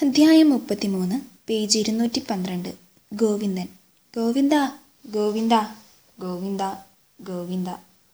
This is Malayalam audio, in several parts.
അധ്യായം മുപ്പത്തിമൂന്ന് പേജ് ഇരുന്നൂറ്റി പന്ത്രണ്ട് ഗോവിന്ദൻ ഗോവിന്ദ ഗോവിന്ദ ഗോവിന്ദ ഗോവിന്ദ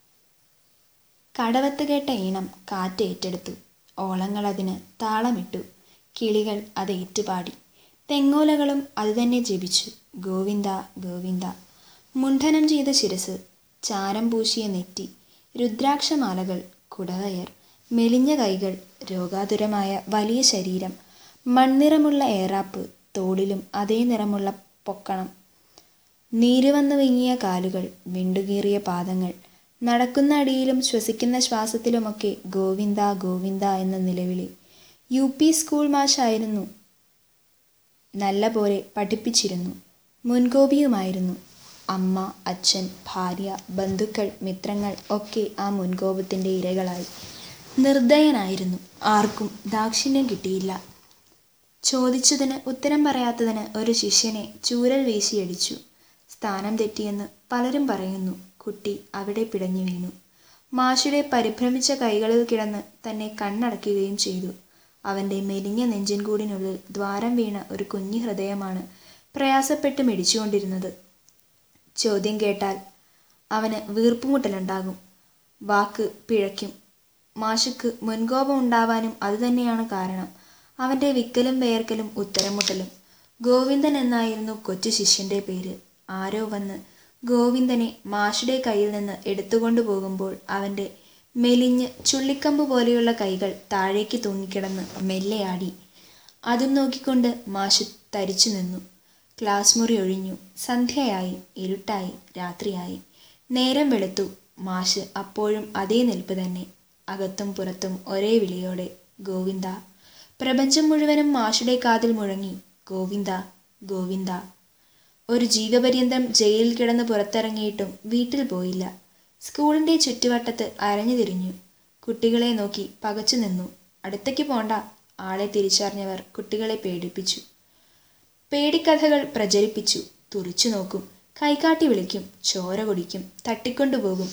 കടവത്ത് കേട്ട ഈണം കാറ്റ് ഏറ്റെടുത്തു ഓളങ്ങൾ അതിന് താളമിട്ടു കിളികൾ അത് ഏറ്റുപാടി തെങ്ങോലകളും അതുതന്നെ ജപിച്ചു ഗോവിന്ദ ഗോവിന്ദ മുണ്ഡനം ചെയ്ത ശിരസ് ചാരം പൂശിയ നെറ്റി രുദ്രാക്ഷമാലകൾ കുടവയർ മെലിഞ്ഞ കൈകൾ രോഗാതുരമായ വലിയ ശരീരം മൺനിറമുള്ള ഏറാപ്പ് തോളിലും അതേ നിറമുള്ള പൊക്കണം നീര് വന്നു വിങ്ങിയ കാലുകൾ വിണ്ടുകീറിയ പാദങ്ങൾ നടക്കുന്ന അടിയിലും ശ്വസിക്കുന്ന ശ്വാസത്തിലുമൊക്കെ ഗോവിന്ദ ഗോവിന്ദ എന്ന നിലവിളി യു പി സ്കൂൾ മാഷായിരുന്നു നല്ല പോലെ പഠിപ്പിച്ചിരുന്നു മുൻകോപിയുമായിരുന്നു അമ്മ അച്ഛൻ ഭാര്യ ബന്ധുക്കൾ മിത്രങ്ങൾ ഒക്കെ ആ മുൻകോപത്തിൻ്റെ ഇരകളായി നിർദ്ദയനായിരുന്നു ആർക്കും ദാക്ഷിണ്യം കിട്ടിയില്ല ചോദിച്ചതിന് ഉത്തരം പറയാത്തതിന് ഒരു ശിഷ്യനെ ചൂരൽ വീശിയടിച്ചു സ്ഥാനം തെറ്റിയെന്ന് പലരും പറയുന്നു കുട്ടി അവിടെ പിടഞ്ഞു വീണു മാഷുടെ പരിഭ്രമിച്ച കൈകളിൽ കിടന്ന് തന്നെ കണ്ണടയ്ക്കുകയും ചെയ്തു അവൻ്റെ മെലിഞ്ഞ നെഞ്ചിൻ കൂടിനുള്ളിൽ ദ്വാരം വീണ ഒരു കുഞ്ഞു ഹൃദയമാണ് പ്രയാസപ്പെട്ട് മിടിച്ചുകൊണ്ടിരുന്നത് ചോദ്യം കേട്ടാൽ അവന് വീർപ്പുമുട്ടലുണ്ടാകും വാക്ക് പിഴയ്ക്കും മാഷുക്ക് മുൻകോപം ഉണ്ടാവാനും അതുതന്നെയാണ് കാരണം അവൻ്റെ വിക്കലും വേർക്കലും ഉത്തരമുട്ടലും ഗോവിന്ദൻ എന്നായിരുന്നു കൊച്ചു ശിഷ്യന്റെ പേര് ആരോ വന്ന് ഗോവിന്ദനെ മാഷുടെ കയ്യിൽ നിന്ന് എടുത്തുകൊണ്ടു പോകുമ്പോൾ അവൻ്റെ മെലിഞ്ഞ് ചുള്ളിക്കമ്പ് പോലെയുള്ള കൈകൾ താഴേക്ക് തൂങ്ങിക്കിടന്ന് മെല്ലെയാടി അതും നോക്കിക്കൊണ്ട് മാഷ് തരിച്ചു നിന്നു ക്ലാസ് മുറി ഒഴിഞ്ഞു സന്ധ്യയായി ഇരുട്ടായി രാത്രിയായി നേരം വെളുത്തു മാഷ് അപ്പോഴും അതേ നിൽപ്പ് തന്നെ അകത്തും പുറത്തും ഒരേ വിളിയോടെ ഗോവിന്ദ പ്രപഞ്ചം മുഴുവനും മാഷുടെ കാതിൽ മുഴങ്ങി ഗോവിന്ദ ഗോവിന്ദ ഒരു ജീവപര്യന്തം ജയിലിൽ കിടന്ന് പുറത്തിറങ്ങിയിട്ടും വീട്ടിൽ പോയില്ല സ്കൂളിൻ്റെ ചുറ്റുവട്ടത്ത് അരഞ്ഞു തിരിഞ്ഞു കുട്ടികളെ നോക്കി പകച്ചു നിന്നു അടുത്തേക്ക് പോണ്ട ആളെ തിരിച്ചറിഞ്ഞവർ കുട്ടികളെ പേടിപ്പിച്ചു പേടിക്കഥകൾ പ്രചരിപ്പിച്ചു തുറിച്ചു നോക്കും കൈകാട്ടി വിളിക്കും ചോര കുടിക്കും തട്ടിക്കൊണ്ടുപോകും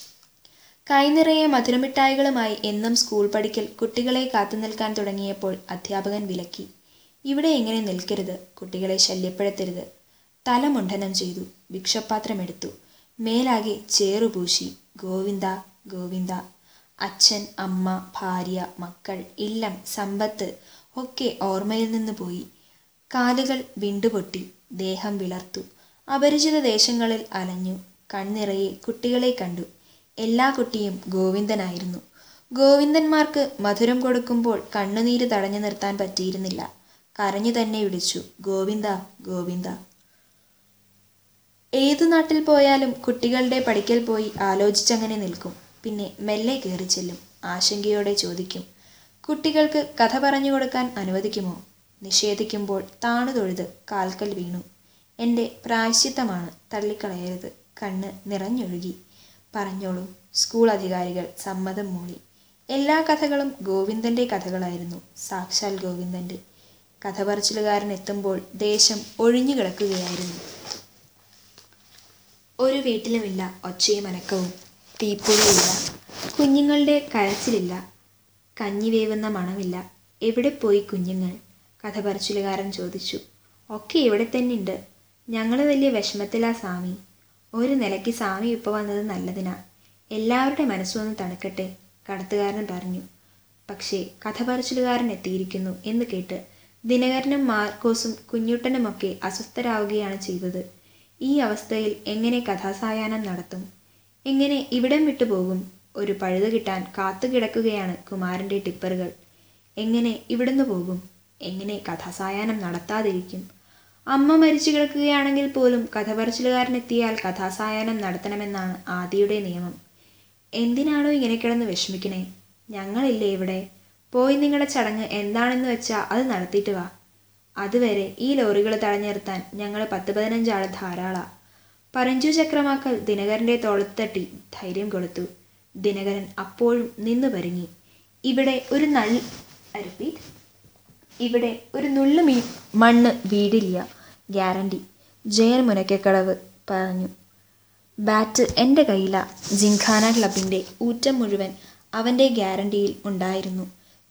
കൈനിറയെ മധുരമിഠായികളുമായി എന്നും സ്കൂൾ പഠിക്കൽ കുട്ടികളെ കാത്തു നിൽക്കാൻ തുടങ്ങിയപ്പോൾ അധ്യാപകൻ വിലക്കി ഇവിടെ എങ്ങനെ നിൽക്കരുത് കുട്ടികളെ ശല്യപ്പെടുത്തരുത് തലമുണ്ഡനം ചെയ്തു ഭിക്ഷപാത്രമെടുത്തു മേലാകെ ചേറുപൂശി ഗോവിന്ദ ഗോവിന്ദ അച്ഛൻ അമ്മ ഭാര്യ മക്കൾ ഇല്ലം സമ്പത്ത് ഒക്കെ ഓർമ്മയിൽ നിന്ന് പോയി കാലുകൾ വിണ്ടുപൊട്ടി ദേഹം വിളർത്തു അപരിചിത ദേശങ്ങളിൽ അലഞ്ഞു കണ്ണിറയെ കുട്ടികളെ കണ്ടു എല്ലാ കുട്ടിയും ഗോവിന്ദനായിരുന്നു ഗോവിന്ദന്മാർക്ക് മധുരം കൊടുക്കുമ്പോൾ കണ്ണുനീര് തടഞ്ഞു നിർത്താൻ പറ്റിയിരുന്നില്ല കരഞ്ഞു തന്നെ വിളിച്ചു ഗോവിന്ദ ഗോവിന്ദ ഏതു നാട്ടിൽ പോയാലും കുട്ടികളുടെ പഠിക്കൽ പോയി ആലോചിച്ചങ്ങനെ നിൽക്കും പിന്നെ മെല്ലെ കയറി ചെല്ലും ആശങ്കയോടെ ചോദിക്കും കുട്ടികൾക്ക് കഥ പറഞ്ഞു കൊടുക്കാൻ അനുവദിക്കുമോ നിഷേധിക്കുമ്പോൾ താണു തൊഴുത് കാൽക്കൽ വീണു എൻ്റെ പ്രായശ്ചിത്തമാണ് തള്ളിക്കളയരുത് കണ്ണ് നിറഞ്ഞൊഴുകി പറഞ്ഞോളൂ സ്കൂൾ അധികാരികൾ സമ്മതം മൂളി എല്ലാ കഥകളും ഗോവിന്ദൻ്റെ കഥകളായിരുന്നു സാക്ഷാൽ ഗോവിന്ദൻ്റെ കഥ പറച്ചിലുകാരൻ എത്തുമ്പോൾ ദേശം ഒഴിഞ്ഞു കിടക്കുകയായിരുന്നു ഒരു വീട്ടിലുമില്ല ഒച്ചയും അനക്കവും തീപ്പൊഴിയില്ല കുഞ്ഞുങ്ങളുടെ കരച്ചിലില്ല കഞ്ഞി വേവുന്ന മണമില്ല എവിടെ പോയി കുഞ്ഞുങ്ങൾ കഥ പറച്ചിലുകാരൻ ചോദിച്ചു ഒക്കെ ഇവിടെ തന്നെ ഉണ്ട് ഞങ്ങൾ വലിയ വിഷമത്തിലാ സ്വാമി ഒരു നിലയ്ക്ക് സ്വാമി ഇപ്പോൾ വന്നത് നല്ലതിനാ എല്ലാവരുടെ മനസ്സൊന്ന് തണുക്കട്ടെ കടത്തുകാരൻ പറഞ്ഞു പക്ഷേ കഥ പറച്ചിലുകാരൻ എത്തിയിരിക്കുന്നു എന്ന് കേട്ട് ദിനകരനും മാർക്കോസും കുഞ്ഞുട്ടനുമൊക്കെ അസ്വസ്ഥരാവുകയാണ് ചെയ്തത് ഈ അവസ്ഥയിൽ എങ്ങനെ കഥാസായാഹ്നം നടത്തും എങ്ങനെ ഇവിടം വിട്ടുപോകും ഒരു പഴുത് കിട്ടാൻ കാത്തുകിടക്കുകയാണ് കുമാരൻ്റെ ടിപ്പറുകൾ എങ്ങനെ ഇവിടുന്ന് പോകും എങ്ങനെ കഥാസായാഹ്നം നടത്താതിരിക്കും അമ്മ മരിച്ചു കിടക്കുകയാണെങ്കിൽ പോലും കഥ പറച്ചിലുകാരൻ എത്തിയാൽ കഥാസായാഹ്നം നടത്തണമെന്നാണ് ആദിയുടെ നിയമം എന്തിനാണോ ഇങ്ങനെ കിടന്ന് വിഷമിക്കണേ ഞങ്ങളില്ലേ ഇവിടെ പോയി നിങ്ങളുടെ ചടങ്ങ് എന്താണെന്ന് വെച്ചാൽ അത് നടത്തിയിട്ട് വാ അതുവരെ ഈ ലോറികൾ തടഞ്ഞു നിർത്താൻ ഞങ്ങൾ പത്ത് പതിനഞ്ചാൾ ധാരാളാ പരഞ്ചു ചക്രമാക്കൽ ദിനകരൻ്റെ തോളത്തട്ടി ധൈര്യം കൊടുത്തു ദിനകരൻ അപ്പോഴും നിന്നു പരിങ്ങി ഇവിടെ ഒരു നൾ റിപ്പീറ്റ് ഇവിടെ ഒരു നുള്ളു മീ മണ്ണ് വീടില്ല ഗ്യാരണ്ടി ജയൻ മുനക്കക്കടവ് പറഞ്ഞു ബാറ്റ് എൻ്റെ കയ്യില ജിംഖാന ക്ലബിൻ്റെ ഊറ്റം മുഴുവൻ അവൻ്റെ ഗ്യാരണ്ടിയിൽ ഉണ്ടായിരുന്നു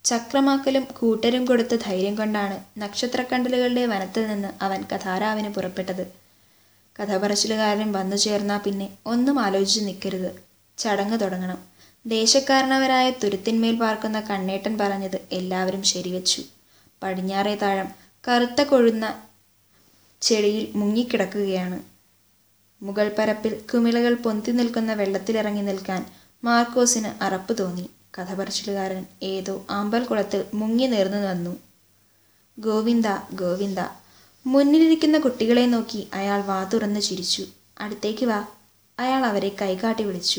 ചക്രമാക്കലും കൂട്ടരും കൊടുത്ത ധൈര്യം കൊണ്ടാണ് നക്ഷത്രക്കണ്ടലുകളുടെ വനത്തിൽ നിന്ന് അവൻ കഥാരാവിന് പുറപ്പെട്ടത് കഥ പറച്ചിലുകാരൻ വന്നു ചേർന്നാൽ പിന്നെ ഒന്നും ആലോചിച്ച് നിൽക്കരുത് ചടങ്ങ് തുടങ്ങണം ദേശക്കാരനവരായ തുരുത്തിന്മേൽ പാർക്കുന്ന കണ്ണേട്ടൻ പറഞ്ഞത് എല്ലാവരും ശരിവെച്ചു പടിഞ്ഞാറേ താഴം കറുത്ത കൊഴുന്ന ചെടിയിൽ മുങ്ങിക്കിടക്കുകയാണ് മുകൾ പരപ്പിൽ കുമിളകൾ പൊന്തി നിൽക്കുന്ന വെള്ളത്തിലിറങ്ങി നിൽക്കാൻ മാർക്കോസിന് അറപ്പ് തോന്നി കഥ പറച്ചിലുകാരൻ ഏതോ ആമ്പൽ കുളത്തിൽ മുങ്ങി നേർന്നു വന്നു ഗോവിന്ദ ഗോവിന്ദ മുന്നിലിരിക്കുന്ന കുട്ടികളെ നോക്കി അയാൾ വാ തുറന്ന് ചിരിച്ചു അടുത്തേക്ക് വാ അയാൾ അവരെ കൈകാട്ടി വിളിച്ചു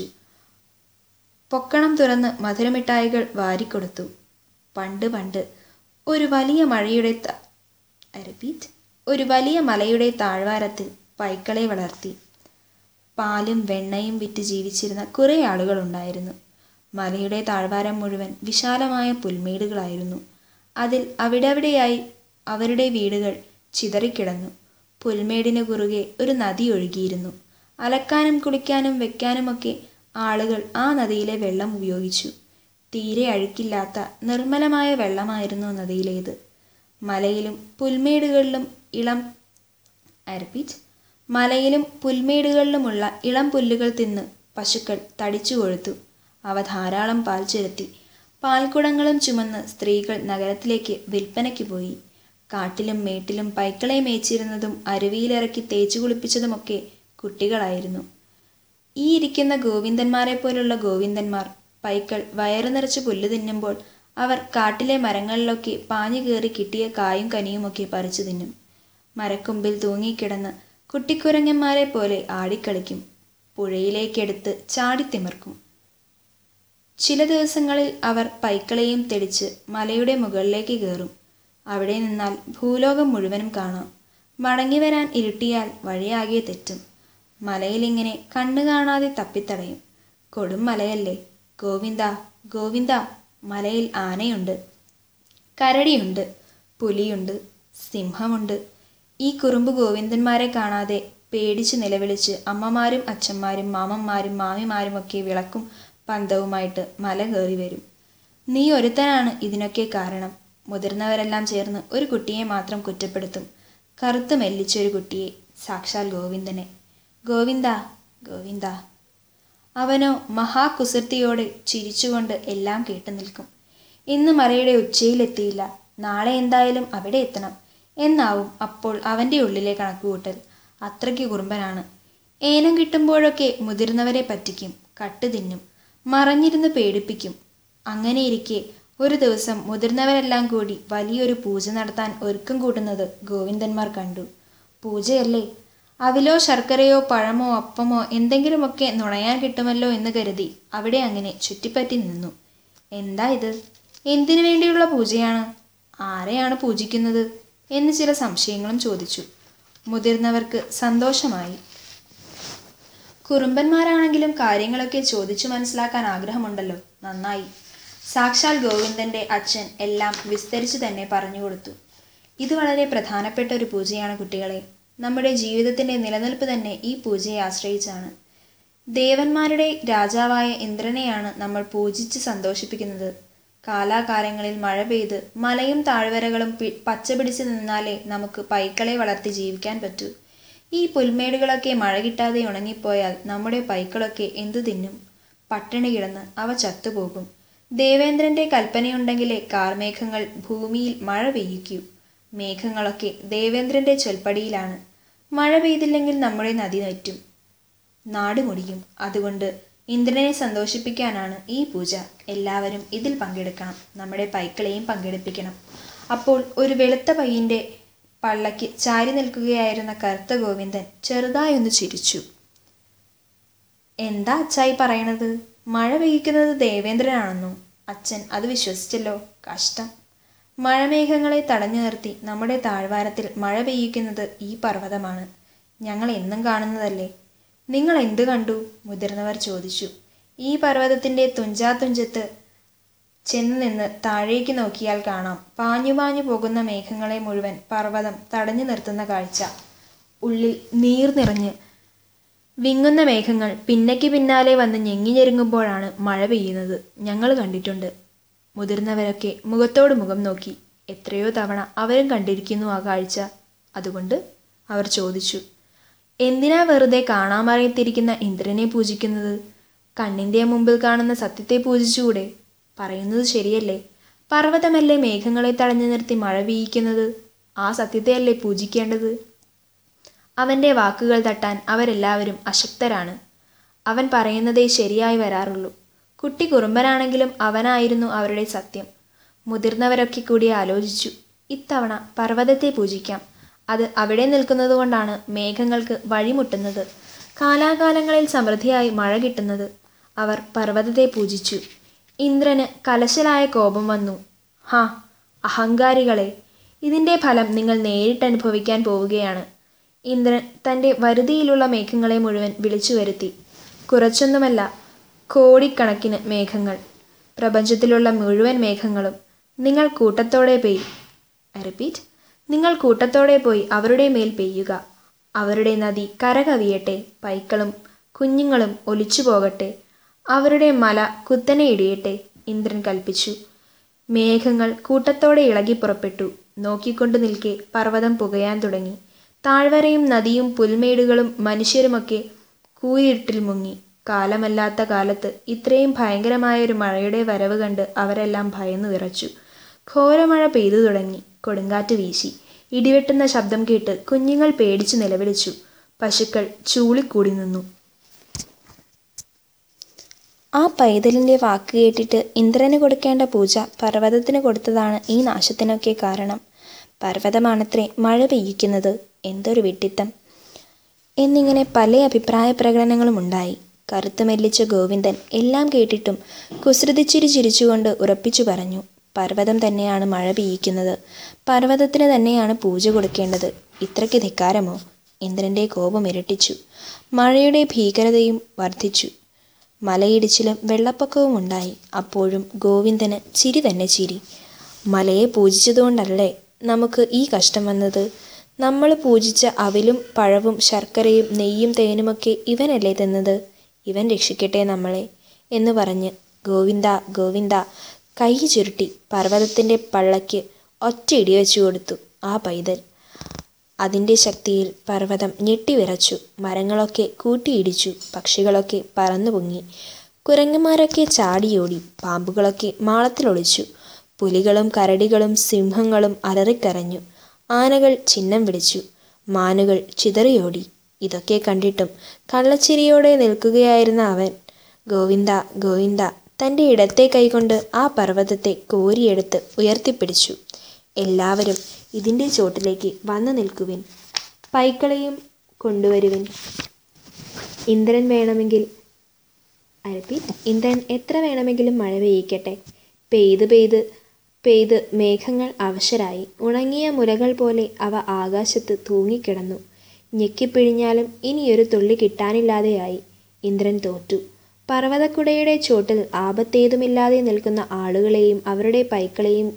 പൊക്കണം തുറന്ന് മധുരമിഠായികൾ വാരിക്കൊടുത്തു പണ്ട് പണ്ട് ഒരു വലിയ മഴയുടെ റിപ്പീറ്റ് ഒരു വലിയ മലയുടെ താഴ്വാരത്തിൽ പൈക്കളെ വളർത്തി പാലും വെണ്ണയും വിറ്റ് ജീവിച്ചിരുന്ന കുറേ ആളുകളുണ്ടായിരുന്നു മലയുടെ താഴ്വാരം മുഴുവൻ വിശാലമായ പുൽമേടുകളായിരുന്നു അതിൽ അവിടെവിടെയായി അവരുടെ വീടുകൾ ചിതറിക്കിടന്നു പുൽമേടിന് കുറുകെ ഒരു നദി ഒഴുകിയിരുന്നു അലക്കാനും കുളിക്കാനും വെക്കാനുമൊക്കെ ആളുകൾ ആ നദിയിലെ വെള്ളം ഉപയോഗിച്ചു തീരെ അഴുക്കില്ലാത്ത നിർമ്മലമായ വെള്ളമായിരുന്നു നദിയിലേത് മലയിലും പുൽമേടുകളിലും ഇളം റിപ്പീറ്റ് മലയിലും പുൽമേടുകളിലുമുള്ള ഇളം പുല്ലുകൾ തിന്ന് പശുക്കൾ തടിച്ചു കൊഴുത്തു അവ ധാരാളം പാൽ ചുരത്തി പാൽക്കുടങ്ങളും ചുമന്ന് സ്ത്രീകൾ നഗരത്തിലേക്ക് വിൽപ്പനയ്ക്ക് പോയി കാട്ടിലും മേട്ടിലും പൈക്കളെ മേച്ചിരുന്നതും അരുവിയിലിറക്കി തേച്ചു കുളിപ്പിച്ചതുമൊക്കെ കുട്ടികളായിരുന്നു ഈ ഇരിക്കുന്ന ഗോവിന്ദന്മാരെ പോലുള്ള ഗോവിന്ദന്മാർ പൈക്കൾ വയറു നിറച്ച് പുല്ല് തിന്നുമ്പോൾ അവർ കാട്ടിലെ മരങ്ങളിലൊക്കെ പാഞ്ഞു കയറി കിട്ടിയ കായും കനിയുമൊക്കെ പറിച്ചു തിന്നും മരക്കൊമ്പിൽ തൂങ്ങിക്കിടന്ന് കുട്ടിക്കുരങ്ങന്മാരെ പോലെ ആടിക്കളിക്കും പുഴയിലേക്കെടുത്ത് ചാടിത്തിമിർക്കും ചില ദിവസങ്ങളിൽ അവർ പൈക്കളെയും തെടിച്ച് മലയുടെ മുകളിലേക്ക് കയറും അവിടെ നിന്നാൽ ഭൂലോകം മുഴുവനും കാണാം മടങ്ങി വരാൻ ഇരുട്ടിയാൽ വഴിയാകെ തെറ്റും മലയിലിങ്ങനെ കണ്ണു കാണാതെ തപ്പിത്തടയും കൊടും മലയല്ലേ ഗോവിന്ദ ഗോവിന്ദ മലയിൽ ആനയുണ്ട് കരടിയുണ്ട് പുലിയുണ്ട് സിംഹമുണ്ട് ഈ കുറുമ്പ് ഗോവിന്ദന്മാരെ കാണാതെ പേടിച്ച് നിലവിളിച്ച് അമ്മമാരും അച്ഛന്മാരും മാമന്മാരും മാമിമാരുമൊക്കെ വിളക്കും പന്തവുമായിട്ട് മല കയറി വരും നീ ഒരുത്തനാണ് ഇതിനൊക്കെ കാരണം മുതിർന്നവരെല്ലാം ചേർന്ന് ഒരു കുട്ടിയെ മാത്രം കുറ്റപ്പെടുത്തും കറുത്ത് മെല്ലിച്ചൊരു കുട്ടിയെ സാക്ഷാൽ ഗോവിന്ദനെ ഗോവിന്ദ ഗോവിന്ദ അവനോ മഹാകുസൃതിയോടെ ചിരിച്ചുകൊണ്ട് എല്ലാം കേട്ടു നിൽക്കും ഇന്ന് മലയുടെ ഉച്ചയിലെത്തിയില്ല നാളെ എന്തായാലും അവിടെ എത്തണം എന്നാവും അപ്പോൾ അവൻ്റെ ഉള്ളിലെ കണക്കുകൂട്ടൽ അത്രയ്ക്ക് കുറുമ്പനാണ് ഏനം കിട്ടുമ്പോഴൊക്കെ മുതിർന്നവരെ പറ്റിക്കും കട്ട് തിന്നും മറഞ്ഞിരുന്ന് പേടിപ്പിക്കും അങ്ങനെയിരിക്കെ ഒരു ദിവസം മുതിർന്നവരെല്ലാം കൂടി വലിയൊരു പൂജ നടത്താൻ ഒരുക്കം കൂട്ടുന്നത് ഗോവിന്ദന്മാർ കണ്ടു പൂജയല്ലേ അവിലോ ശർക്കരയോ പഴമോ അപ്പമോ എന്തെങ്കിലുമൊക്കെ നുണയാൻ കിട്ടുമല്ലോ എന്ന് കരുതി അവിടെ അങ്ങനെ ചുറ്റിപ്പറ്റി നിന്നു എന്താ ഇത് എന്തിനു വേണ്ടിയുള്ള പൂജയാണ് ആരെയാണ് പൂജിക്കുന്നത് എന്ന് ചില സംശയങ്ങളും ചോദിച്ചു മുതിർന്നവർക്ക് സന്തോഷമായി കുറുമ്പന്മാരാണെങ്കിലും കാര്യങ്ങളൊക്കെ ചോദിച്ചു മനസ്സിലാക്കാൻ ആഗ്രഹമുണ്ടല്ലോ നന്നായി സാക്ഷാൽ ഗോവിന്ദന്റെ അച്ഛൻ എല്ലാം വിസ്തരിച്ചു തന്നെ പറഞ്ഞു കൊടുത്തു ഇത് വളരെ പ്രധാനപ്പെട്ട ഒരു പൂജയാണ് കുട്ടികളെ നമ്മുടെ ജീവിതത്തിന്റെ നിലനിൽപ്പ് തന്നെ ഈ പൂജയെ ആശ്രയിച്ചാണ് ദേവന്മാരുടെ രാജാവായ ഇന്ദ്രനെയാണ് നമ്മൾ പൂജിച്ച് സന്തോഷിപ്പിക്കുന്നത് കാലാകാലങ്ങളിൽ മഴ പെയ്ത് മലയും താഴ്വരകളും പി പച്ചപിടിച്ച് നിന്നാലേ നമുക്ക് പൈക്കളെ വളർത്തി ജീവിക്കാൻ പറ്റൂ ഈ പുൽമേടുകളൊക്കെ മഴ കിട്ടാതെ ഉണങ്ങിപ്പോയാൽ നമ്മുടെ പൈക്കളൊക്കെ എന്തു തിന്നും പട്ടിണി കിടന്ന് അവ ചത്തുപോകും ദേവേന്ദ്രന്റെ കൽപ്പനയുണ്ടെങ്കിലേ കാർമേഘങ്ങൾ ഭൂമിയിൽ മഴ പെയ്യിക്കൂ മേഘങ്ങളൊക്കെ ദേവേന്ദ്രന്റെ ചൊൽപ്പടിയിലാണ് മഴ പെയ്തില്ലെങ്കിൽ നമ്മുടെ നദി നറ്റും നാട് മുടിയും അതുകൊണ്ട് ഇന്ദ്രനെ സന്തോഷിപ്പിക്കാനാണ് ഈ പൂജ എല്ലാവരും ഇതിൽ പങ്കെടുക്കണം നമ്മുടെ പൈക്കളെയും പങ്കെടുപ്പിക്കണം അപ്പോൾ ഒരു വെളുത്ത പയ്യന്റെ പള്ളയ്ക്ക് ചാരി നിൽക്കുകയായിരുന്ന കറുത്ത ഗോവിന്ദൻ ചെറുതായൊന്ന് ചിരിച്ചു എന്താ അച്ചായി പറയണത് മഴ പെയ്യിക്കുന്നത് ദേവേന്ദ്രനാണെന്നോ അച്ഛൻ അത് വിശ്വസിച്ചല്ലോ കഷ്ടം മഴമേഘങ്ങളെ തടഞ്ഞു നിർത്തി നമ്മുടെ താഴ്വാരത്തിൽ മഴ പെയ്യിക്കുന്നത് ഈ പർവ്വതമാണ് ഞങ്ങൾ എന്നും കാണുന്നതല്ലേ നിങ്ങൾ എന്ത് കണ്ടു മുതിർന്നവർ ചോദിച്ചു ഈ പർവ്വതത്തിന്റെ തുഞ്ചാത്തുഞ്ചത്ത് ചെന്ന് നിന്ന് താഴേക്ക് നോക്കിയാൽ കാണാം പാഞ്ഞു പാഞ്ഞു പോകുന്ന മേഘങ്ങളെ മുഴുവൻ പർവ്വതം തടഞ്ഞു നിർത്തുന്ന കാഴ്ച ഉള്ളിൽ നീർ നിറഞ്ഞ് വിങ്ങുന്ന മേഘങ്ങൾ പിന്നയ്ക്ക് പിന്നാലെ വന്ന് ഞെങ്ങി ഞെരുങ്ങുമ്പോഴാണ് മഴ പെയ്യുന്നത് ഞങ്ങൾ കണ്ടിട്ടുണ്ട് മുതിർന്നവരൊക്കെ മുഖത്തോട് മുഖം നോക്കി എത്രയോ തവണ അവരും കണ്ടിരിക്കുന്നു ആ കാഴ്ച അതുകൊണ്ട് അവർ ചോദിച്ചു എന്തിനാ വെറുതെ കാണാമറയത്തിരിക്കുന്ന ഇന്ദ്രനെ പൂജിക്കുന്നത് കണ്ണിൻ്റെ മുമ്പിൽ കാണുന്ന സത്യത്തെ പൂജിച്ചുകൂടെ പറയുന്നത് ശരിയല്ലേ പർവ്വതമല്ലേ മേഘങ്ങളെ തടഞ്ഞു നിർത്തി മഴ പെയ്യിക്കുന്നത് ആ സത്യത്തെയല്ലേ പൂജിക്കേണ്ടത് അവൻ്റെ വാക്കുകൾ തട്ടാൻ അവരെല്ലാവരും അശക്തരാണ് അവൻ പറയുന്നതേ ശരിയായി വരാറുള്ളൂ കുട്ടി കുറുമ്പനാണെങ്കിലും അവനായിരുന്നു അവരുടെ സത്യം മുതിർന്നവരൊക്കെ കൂടി ആലോചിച്ചു ഇത്തവണ പർവ്വതത്തെ പൂജിക്കാം അത് അവിടെ നിൽക്കുന്നതുകൊണ്ടാണ് മേഘങ്ങൾക്ക് വഴിമുട്ടുന്നത് കാലാകാലങ്ങളിൽ സമൃദ്ധിയായി മഴ കിട്ടുന്നത് അവർ പർവ്വതത്തെ പൂജിച്ചു ഇന്ദ്രന് കലശലായ കോപം വന്നു ഹാ അഹങ്കാരികളെ ഇതിൻ്റെ ഫലം നിങ്ങൾ നേരിട്ട് അനുഭവിക്കാൻ പോവുകയാണ് ഇന്ദ്രൻ തൻ്റെ വരുതിയിലുള്ള മേഘങ്ങളെ മുഴുവൻ വിളിച്ചു വരുത്തി കുറച്ചൊന്നുമല്ല കോടിക്കണക്കിന് മേഘങ്ങൾ പ്രപഞ്ചത്തിലുള്ള മുഴുവൻ മേഘങ്ങളും നിങ്ങൾ കൂട്ടത്തോടെ പെയ്യ് റിപ്പീറ്റ് നിങ്ങൾ കൂട്ടത്തോടെ പോയി അവരുടെ മേൽ പെയ്യുക അവരുടെ നദി കരകവിയട്ടെ പൈക്കളും കുഞ്ഞുങ്ങളും ഒലിച്ചു പോകട്ടെ അവരുടെ മല കുത്തനെ ഇടിയട്ടെ ഇന്ദ്രൻ കൽപ്പിച്ചു മേഘങ്ങൾ കൂട്ടത്തോടെ ഇളകി പുറപ്പെട്ടു നോക്കിക്കൊണ്ടു നിൽക്കെ പർവ്വതം പുകയാൻ തുടങ്ങി താഴ്വരയും നദിയും പുൽമേടുകളും മനുഷ്യരുമൊക്കെ കൂരിരുട്ടിൽ മുങ്ങി കാലമല്ലാത്ത കാലത്ത് ഇത്രയും ഭയങ്കരമായൊരു മഴയുടെ വരവ് കണ്ട് അവരെല്ലാം ഭയന്നു വിറച്ചു ഘോരമഴ പെയ്തു തുടങ്ങി കൊടുങ്കാറ്റ് വീശി ഇടിവെട്ടുന്ന ശബ്ദം കേട്ട് കുഞ്ഞുങ്ങൾ പേടിച്ചു നിലവിളിച്ചു പശുക്കൾ ചൂളിക്കൂടി നിന്നു ആ പൈതലിൻ്റെ വാക്ക് കേട്ടിട്ട് ഇന്ദ്രന് കൊടുക്കേണ്ട പൂജ പർവ്വതത്തിന് കൊടുത്തതാണ് ഈ നാശത്തിനൊക്കെ കാരണം പർവ്വതമാണത്രേ മഴ പെയ്യിക്കുന്നത് എന്തൊരു വിട്ടിത്തം എന്നിങ്ങനെ പല അഭിപ്രായ പ്രകടനങ്ങളും ഉണ്ടായി കറുത്ത് മെല്ലിച്ച ഗോവിന്ദൻ എല്ലാം കേട്ടിട്ടും കുസൃതിച്ചിരി ചിരിച്ചുകൊണ്ട് ഉറപ്പിച്ചു പറഞ്ഞു പർവ്വതം തന്നെയാണ് മഴ പെയ്യിക്കുന്നത് പർവ്വതത്തിന് തന്നെയാണ് പൂജ കൊടുക്കേണ്ടത് ഇത്രയ്ക്ക് ധിക്കാരമോ ഇന്ദ്രൻ്റെ കോപം ഇരട്ടിച്ചു മഴയുടെ ഭീകരതയും വർദ്ധിച്ചു മലയിടിച്ചിലും വെള്ളപ്പൊക്കവും ഉണ്ടായി അപ്പോഴും ഗോവിന്ദന് ചിരി തന്നെ ചിരി മലയെ പൂജിച്ചതുകൊണ്ടല്ലേ നമുക്ക് ഈ കഷ്ടം വന്നത് നമ്മൾ പൂജിച്ച അവിലും പഴവും ശർക്കരയും നെയ്യും തേനുമൊക്കെ ഇവനല്ലേ തന്നത് ഇവൻ രക്ഷിക്കട്ടെ നമ്മളെ എന്ന് പറഞ്ഞ് ഗോവിന്ദ ഗോവിന്ദ കൈ ചുരുട്ടി പർവ്വതത്തിൻ്റെ പള്ളയ്ക്ക് ഒറ്റ ഇടിവെച്ചു കൊടുത്തു ആ പൈതൽ അതിൻ്റെ ശക്തിയിൽ പർവ്വതം ഞെട്ടിവിറച്ചു മരങ്ങളൊക്കെ കൂട്ടിയിടിച്ചു പക്ഷികളൊക്കെ പറന്നു പൊങ്ങി കുരങ്ങന്മാരൊക്കെ ചാടിയോടി പാമ്പുകളൊക്കെ മാളത്തിലൊളിച്ചു പുലികളും കരടികളും സിംഹങ്ങളും അലറിക്കരഞ്ഞു ആനകൾ ചിഹ്നം വിളിച്ചു മാനുകൾ ചിതറിയോടി ഇതൊക്കെ കണ്ടിട്ടും കള്ളച്ചിരിയോടെ നിൽക്കുകയായിരുന്ന അവൻ ഗോവിന്ദ ഗോവിന്ദ തൻ്റെ ഇടത്തെ കൈകൊണ്ട് ആ പർവ്വതത്തെ കോരിയെടുത്ത് ഉയർത്തിപ്പിടിച്ചു എല്ലാവരും ഇതിൻ്റെ ചോട്ടിലേക്ക് വന്നു നിൽക്കുവിൻ പൈക്കളെയും കൊണ്ടുവരുവിൻ ഇന്ദ്രൻ വേണമെങ്കിൽ റിപ്പീറ്റ് ഇന്ദ്രൻ എത്ര വേണമെങ്കിലും മഴ പെയ്യിക്കട്ടെ പെയ്ത് പെയ്ത് പെയ്ത് മേഘങ്ങൾ അവശരായി ഉണങ്ങിയ മുലകൾ പോലെ അവ ആകാശത്ത് തൂങ്ങിക്കിടന്നു ഞെക്കിപ്പിഴിഞ്ഞാലും ഇനിയൊരു തുള്ളി കിട്ടാനില്ലാതെയായി ഇന്ദ്രൻ തോറ്റു പർവ്വതക്കുടയുടെ ചോട്ടിൽ ആപത്തേതുമില്ലാതെ നിൽക്കുന്ന ആളുകളെയും അവരുടെ പൈക്കളെയും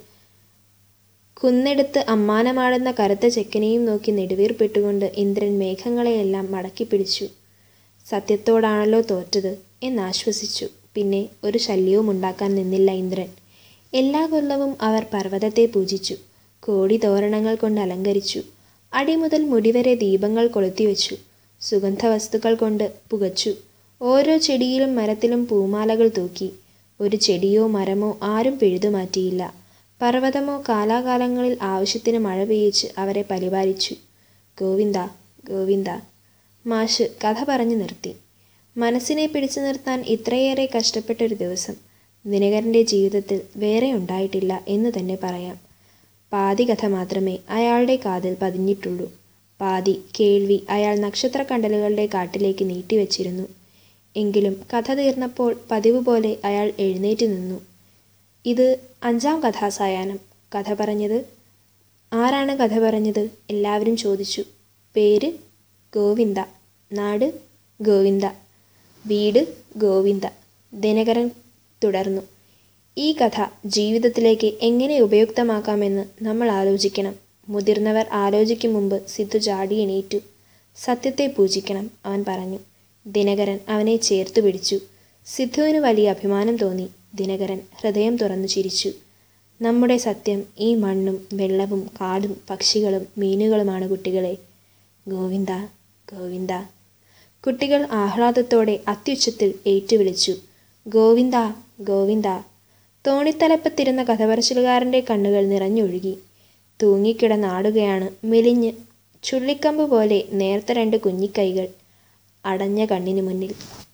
കുന്നെടുത്ത് അമ്മാനമാടുന്ന കറുത്ത ചെക്കനെയും നോക്കി നെടുവീർപ്പെട്ടുകൊണ്ട് ഇന്ദ്രൻ മേഘങ്ങളെയെല്ലാം മടക്കി പിടിച്ചു സത്യത്തോടാണല്ലോ തോറ്റത് എന്നാശ്വസിച്ചു പിന്നെ ഒരു ശല്യവും ഉണ്ടാക്കാൻ നിന്നില്ല ഇന്ദ്രൻ എല്ലാ കൊല്ലവും അവർ പർവ്വതത്തെ പൂജിച്ചു കോടി തോരണങ്ങൾ കൊണ്ട് അലങ്കരിച്ചു അടി മുതൽ മുടിവരെ ദീപങ്ങൾ കൊളുത്തിവെച്ചു സുഗന്ധവസ്തുക്കൾ കൊണ്ട് പുകച്ചു ഓരോ ചെടിയിലും മരത്തിലും പൂമാലകൾ തൂക്കി ഒരു ചെടിയോ മരമോ ആരും പിഴുതുമാറ്റിയില്ല പർവ്വതമോ കാലാകാലങ്ങളിൽ ആവശ്യത്തിന് മഴ പെയ്യിച്ച് അവരെ പരിപാലിച്ചു ഗോവിന്ദ ഗോവിന്ദ മാഷ് കഥ പറഞ്ഞു നിർത്തി മനസ്സിനെ പിടിച്ചു നിർത്താൻ ഇത്രയേറെ കഷ്ടപ്പെട്ടൊരു ദിവസം ദിനകരൻ്റെ ജീവിതത്തിൽ വേറെ ഉണ്ടായിട്ടില്ല എന്ന് തന്നെ പറയാം പാതി കഥ മാത്രമേ അയാളുടെ കാതിൽ പതിഞ്ഞിട്ടുള്ളൂ പാതി കേൾവി അയാൾ നക്ഷത്രക്കണ്ടലുകളുടെ കാട്ടിലേക്ക് നീട്ടിവെച്ചിരുന്നു എങ്കിലും കഥ തീർന്നപ്പോൾ പതിവ് പോലെ അയാൾ എഴുന്നേറ്റ് നിന്നു ഇത് അഞ്ചാം കഥാസായാഹ്നം കഥ പറഞ്ഞത് ആരാണ് കഥ പറഞ്ഞത് എല്ലാവരും ചോദിച്ചു പേര് ഗോവിന്ദ നാട് ഗോവിന്ദ വീട് ഗോവിന്ദ ദിനകരൻ തുടർന്നു ഈ കഥ ജീവിതത്തിലേക്ക് എങ്ങനെ ഉപയുക്തമാക്കാമെന്ന് നമ്മൾ ആലോചിക്കണം മുതിർന്നവർ ആലോചിക്കും മുമ്പ് സിദ്ധു ചാടി എണീറ്റു സത്യത്തെ പൂജിക്കണം അവൻ പറഞ്ഞു ദിനകരൻ അവനെ ചേർത്തു പിടിച്ചു സിദ്ധുവിന് വലിയ അഭിമാനം തോന്നി ദിനകരൻ ഹൃദയം തുറന്നു ചിരിച്ചു നമ്മുടെ സത്യം ഈ മണ്ണും വെള്ളവും കാടും പക്ഷികളും മീനുകളുമാണ് കുട്ടികളെ ഗോവിന്ദ ഗോവിന്ദ കുട്ടികൾ ആഹ്ലാദത്തോടെ അത്യുച്ചത്തിൽ ഏറ്റുവിളിച്ചു ഗോവിന്ദ ഗോവിന്ദ തോണിത്തലപ്പത്തിരുന്ന കഥപറച്ചിലുകാരൻ്റെ കണ്ണുകൾ നിറഞ്ഞൊഴുകി തൂങ്ങിക്കിടന്നാടുകയാണ് മെലിഞ്ഞ് ചുള്ളിക്കമ്പ് പോലെ നേർത്ത രണ്ട് കുഞ്ഞിക്കൈകൾ അടഞ്ഞ കണ്ണിനു മുന്നിൽ